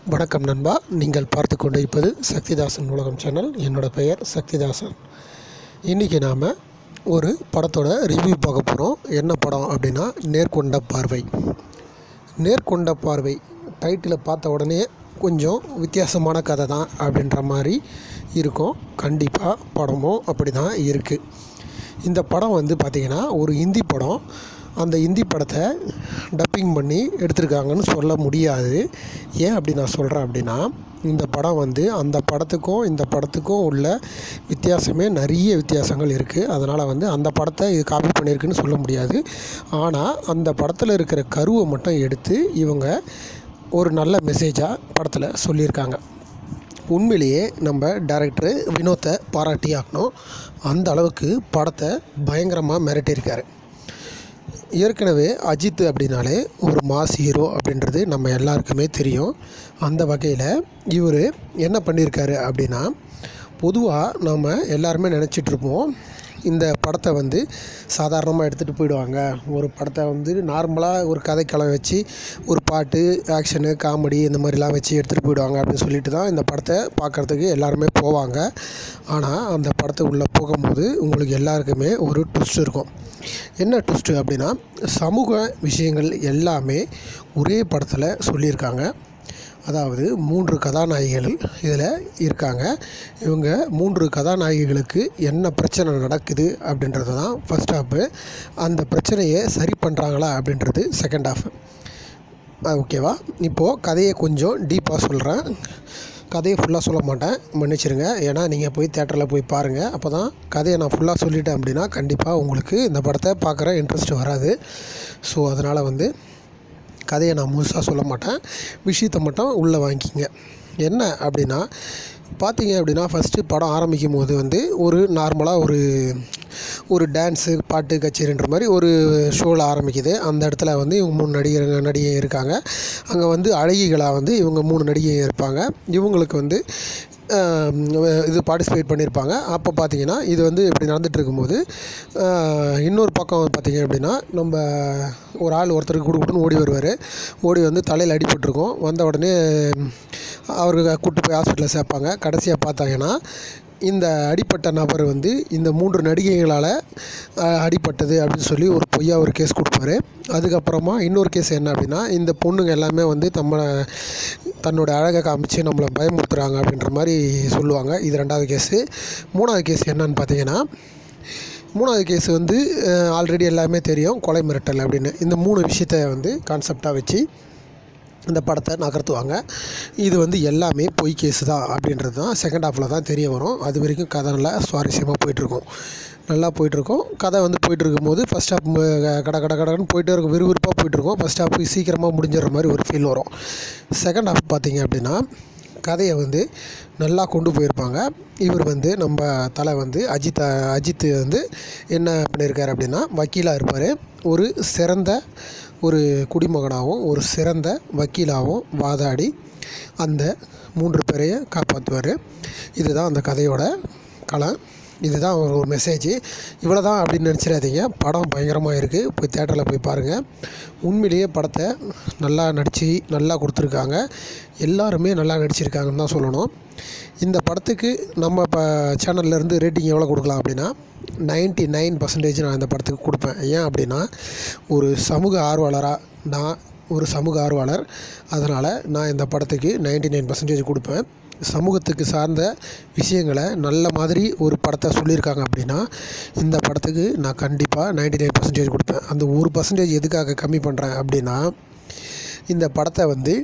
வணக்கம் நண்பா நீங்கள் பார்த்து கொண்டிருப்பது சக்திதாசன் உலகம் சேனல் என்னோட பெயர் சக்திதாசன் இன்றைக்கி நாம் ஒரு படத்தோட ரிவ்யூ பார்க்க போகிறோம் என்ன படம் அப்படின்னா நேர்கொண்ட பார்வை நேர்கொண்ட பார்வை டைட்டிலை பார்த்த உடனே கொஞ்சம் வித்தியாசமான கதை தான் அப்படின்ற மாதிரி இருக்கும் கண்டிப்பாக படமும் அப்படி தான் இருக்குது இந்த படம் வந்து பார்த்திங்கன்னா ஒரு இந்தி படம் அந்த இந்தி படத்தை டப்பிங் பண்ணி எடுத்திருக்காங்கன்னு சொல்ல முடியாது ஏன் அப்படி நான் சொல்கிறேன் அப்படின்னா இந்த படம் வந்து அந்த படத்துக்கும் இந்த படத்துக்கும் உள்ள வித்தியாசமே நிறைய வித்தியாசங்கள் இருக்குது அதனால் வந்து அந்த படத்தை இது காப்பி பண்ணியிருக்குன்னு சொல்ல முடியாது ஆனால் அந்த படத்தில் இருக்கிற கருவை மட்டும் எடுத்து இவங்க ஒரு நல்ல மெசேஜாக படத்தில் சொல்லியிருக்காங்க உண்மையிலேயே நம்ம டேரக்டர் வினோத்தை பாராட்டி ஆகணும் அந்த அளவுக்கு படத்தை பயங்கரமாக மிரட்டியிருக்காரு ஏற்கனவே அஜித் அப்படின்னாலே ஒரு மாஸ் ஹீரோ அப்படின்றது நம்ம எல்லாருக்குமே தெரியும் அந்த வகையில் இவர் என்ன பண்ணியிருக்காரு அப்படின்னா பொதுவாக நம்ம எல்லாருமே நினச்சிட்ருப்போம் இந்த படத்தை வந்து சாதாரணமாக எடுத்துகிட்டு போயிடுவாங்க ஒரு படத்தை வந்து நார்மலாக ஒரு கதைக்களம் வச்சு ஒரு பாட்டு ஆக்ஷனு காமெடி இந்த மாதிரிலாம் வச்சு எடுத்துகிட்டு போயிடுவாங்க அப்படின்னு சொல்லிட்டு தான் இந்த படத்தை பார்க்குறதுக்கு எல்லாருமே போவாங்க ஆனால் அந்த படத்தை உள்ளே போகும்போது உங்களுக்கு எல்லாருக்குமே ஒரு ட்விஸ்ட் இருக்கும் என்ன ட்விஸ்ட்டு அப்படின்னா சமூக விஷயங்கள் எல்லாமே ஒரே படத்தில் சொல்லியிருக்காங்க அதாவது மூன்று கதாநாயகிகள் இதில் இருக்காங்க இவங்க மூன்று கதாநாயகிகளுக்கு என்ன பிரச்சனை நடக்குது அப்படின்றது தான் ஃபஸ்ட் ஹாஃபு அந்த பிரச்சனையை சரி பண்ணுறாங்களா அப்படின்றது செகண்ட் ஹாஃப் ஓகேவா இப்போது கதையை கொஞ்சம் டீப்பாக சொல்கிறேன் கதையை ஃபுல்லாக சொல்ல மாட்டேன் மன்னிச்சிருங்க ஏன்னா நீங்கள் போய் தேட்டரில் போய் பாருங்கள் அப்போ தான் கதையை நான் ஃபுல்லாக சொல்லிட்டேன் அப்படின்னா கண்டிப்பாக உங்களுக்கு இந்த படத்தை பார்க்குற இன்ட்ரெஸ்ட் வராது ஸோ அதனால் வந்து கதையை நான் முழுசாக சொல்ல மாட்டேன் விஷயத்தை மட்டும் உள்ளே வாங்கிக்கிங்க என்ன அப்படின்னா பார்த்தீங்க அப்படின்னா ஃபஸ்ட்டு படம் ஆரம்பிக்கும் போது வந்து ஒரு நார்மலாக ஒரு ஒரு டான்ஸு பாட்டு கச்சேரின்ற மாதிரி ஒரு ஷோவில் ஆரம்பிக்குது அந்த இடத்துல வந்து இவங்க மூணு நடிகர் நடிகை இருக்காங்க அங்கே வந்து அழகிகளாக வந்து இவங்க மூணு நடிகை இருப்பாங்க இவங்களுக்கு வந்து இது பார்ட்டிசிபேட் பண்ணியிருப்பாங்க அப்போ பார்த்தீங்கன்னா இது வந்து இப்படி நடந்துகிட்டு இருக்கும்போது இன்னொரு பக்கம் பார்த்தீங்க அப்படின்னா நம்ம ஒரு ஆள் ஒருத்தருக்கு கொடுக்கணும்னு ஓடி வருவார் ஓடி வந்து தலையில் அடிபட்டிருக்கும் வந்த உடனே அவருக்கு கூப்பிட்டு போய் ஹாஸ்பிட்டலில் சேர்ப்பாங்க கடைசியாக பார்த்தாங்கன்னா இந்த அடிப்பட்ட நபர் வந்து இந்த மூன்று நடிகைகளால் அடிப்பட்டது அப்படின்னு சொல்லி ஒரு பொய்யா ஒரு கேஸ் கொடுப்பாரு அதுக்கப்புறமா இன்னொரு கேஸ் என்ன அப்படின்னா இந்த பொண்ணுங்க எல்லாமே வந்து நம்ம தன்னோட அழகை காமிச்சு நம்மளை பயமுறுத்துகிறாங்க அப்படின்ற மாதிரி சொல்லுவாங்க இது ரெண்டாவது கேஸு மூணாவது கேஸ் என்னன்னு பார்த்தீங்கன்னா மூணாவது கேஸ் வந்து ஆல்ரெடி எல்லாமே தெரியும் கொலை மிரட்டல் அப்படின்னு இந்த மூணு விஷயத்த வந்து கான்செப்டாக வச்சு இந்த படத்தை நகர்த்துவாங்க இது வந்து எல்லாமே பொய் கேஸு தான் அப்படின்றது தான் செகண்ட் ஹாஃபில் தான் தெரிய வரும் அது வரைக்கும் கதை நல்லா சுவாரஸ்யமாக போயிட்டுருக்கும் நல்லா போயிட்டுருக்கும் கதை வந்து போயிட்டு இருக்கும்போது ஃபஸ்ட் ஹாஃப் கட கட கடன்னு போயிட்டே இருக்கும் விறுவிறுப்பாக போயிட்டுருக்கும் ஃபஸ்ட் ஹாஃப் சீக்கிரமாக முடிஞ்சிடுற மாதிரி ஒரு ஃபீல் வரும் செகண்ட் ஹாஃப் பார்த்தீங்க அப்படின்னா கதையை வந்து நல்லா கொண்டு போயிருப்பாங்க இவர் வந்து நம்ம தலை வந்து அஜித் அஜித் வந்து என்ன பண்ணியிருக்காரு அப்படின்னா வக்கீலாக இருப்பார் ஒரு சிறந்த ஒரு குடிமகனாகவும் ஒரு சிறந்த வக்கீலாகவும் வாதாடி அந்த மூன்று பேரையும் காப்பாற்றுவார் இதுதான் அந்த கதையோட களம் இதுதான் ஒரு ஒரு மெசேஜ் இவ்வளோ தான் அப்படின்னு நினச்சிடாதீங்க படம் பயங்கரமாக இருக்குது போய் தேட்டரில் போய் பாருங்கள் உண்மையிலேயே படத்தை நல்லா நடித்து நல்லா கொடுத்துருக்காங்க எல்லாருமே நல்லா நடிச்சிருக்காங்கன்னு தான் சொல்லணும் இந்த படத்துக்கு நம்ம இப்போ சேனல்லேருந்து ரேட்டிங் எவ்வளோ கொடுக்கலாம் அப்படின்னா நைன்ட்டி நைன் பர்சன்டேஜ் நான் இந்த படத்துக்கு கொடுப்பேன் ஏன் அப்படின்னா ஒரு சமூக ஆர்வலராக நான் ஒரு சமூக ஆர்வலர் அதனால் நான் இந்த படத்துக்கு நைன்ட்டி நைன் பர்சன்டேஜ் கொடுப்பேன் சமூகத்துக்கு சார்ந்த விஷயங்களை நல்ல மாதிரி ஒரு படத்தை சொல்லியிருக்காங்க அப்படின்னா இந்த படத்துக்கு நான் கண்டிப்பாக நைன்ட்டி நைன் பர்சன்டேஜ் கொடுப்பேன் அந்த ஒரு பர்சன்டேஜ் எதுக்காக கம்மி பண்ணுறேன் அப்படின்னா இந்த படத்தை வந்து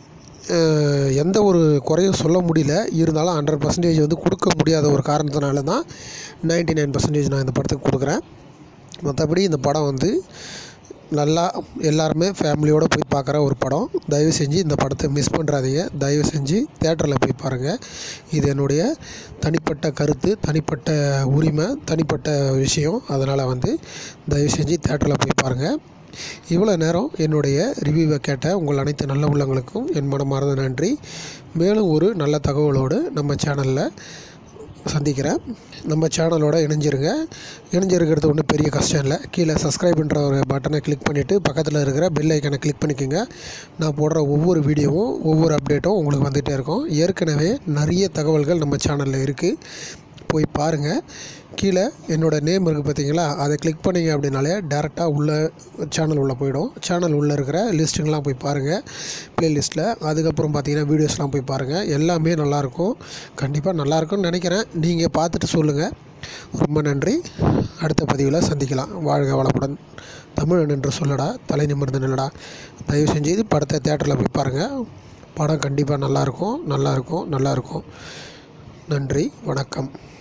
எந்த ஒரு குறையும் சொல்ல முடியல இருந்தாலும் ஹண்ட்ரட் பர்சன்டேஜ் வந்து கொடுக்க முடியாத ஒரு காரணத்தினால தான் நைன்ட்டி நைன் பர்சன்டேஜ் நான் இந்த படத்துக்கு கொடுக்குறேன் மற்றபடி இந்த படம் வந்து நல்லா எல்லாருமே ஃபேமிலியோடு போய் பார்க்குற ஒரு படம் தயவு செஞ்சு இந்த படத்தை மிஸ் பண்ணுறாதீங்க தயவு செஞ்சு தேட்டரில் போய் பாருங்கள் இது என்னுடைய தனிப்பட்ட கருத்து தனிப்பட்ட உரிமை தனிப்பட்ட விஷயம் அதனால் வந்து தயவு செஞ்சு தேட்டரில் போய் பாருங்கள் இவ்வளோ நேரம் என்னுடைய ரிவ்யூவை கேட்ட உங்கள் அனைத்து நல்ல உள்ளங்களுக்கும் என் மனமார்ந்த நன்றி மேலும் ஒரு நல்ல தகவலோடு நம்ம சேனலில் சந்திக்கிறேன் நம்ம சேனலோட இணைஞ்சிருங்க இணைஞ்சிருக்கிறது ஒன்றும் பெரிய கஷ்டம் இல்லை கீழே சப்ஸ்கிரைப்ன்ற ஒரு பட்டனை கிளிக் பண்ணிவிட்டு பக்கத்தில் இருக்கிற பெல் ஐக்கனை கிளிக் பண்ணிக்கோங்க நான் போடுற ஒவ்வொரு வீடியோவும் ஒவ்வொரு அப்டேட்டும் உங்களுக்கு வந்துகிட்டே இருக்கும் ஏற்கனவே நிறைய தகவல்கள் நம்ம சேனலில் இருக்குது போய் பாருங்கள் கீழே என்னோடய நேம் இருக்குது பார்த்தீங்களா அதை கிளிக் பண்ணிங்க அப்படின்னாலே டேரெக்டாக உள்ள சேனல் உள்ளே போயிடும் சேனல் உள்ளே இருக்கிற லிஸ்ட்டுங்கெலாம் போய் பாருங்கள் ப்ளேலிஸ்ட்டில் அதுக்கப்புறம் பார்த்தீங்கன்னா வீடியோஸ்லாம் போய் பாருங்கள் எல்லாமே நல்லாயிருக்கும் கண்டிப்பாக நல்லாயிருக்கும்னு நினைக்கிறேன் நீங்கள் பார்த்துட்டு சொல்லுங்கள் ரொம்ப நன்றி அடுத்த பதிவில் சந்திக்கலாம் வாழ்க வளமுடன் தமிழன் என்று சொல்லடா தலை நிமிர்ந்து நில்லடா தயவு செஞ்சு இது படத்தை தேட்டரில் போய் பாருங்கள் படம் கண்டிப்பாக நல்லாயிருக்கும் நல்லாயிருக்கும் நல்லாயிருக்கும் நன்றி வணக்கம்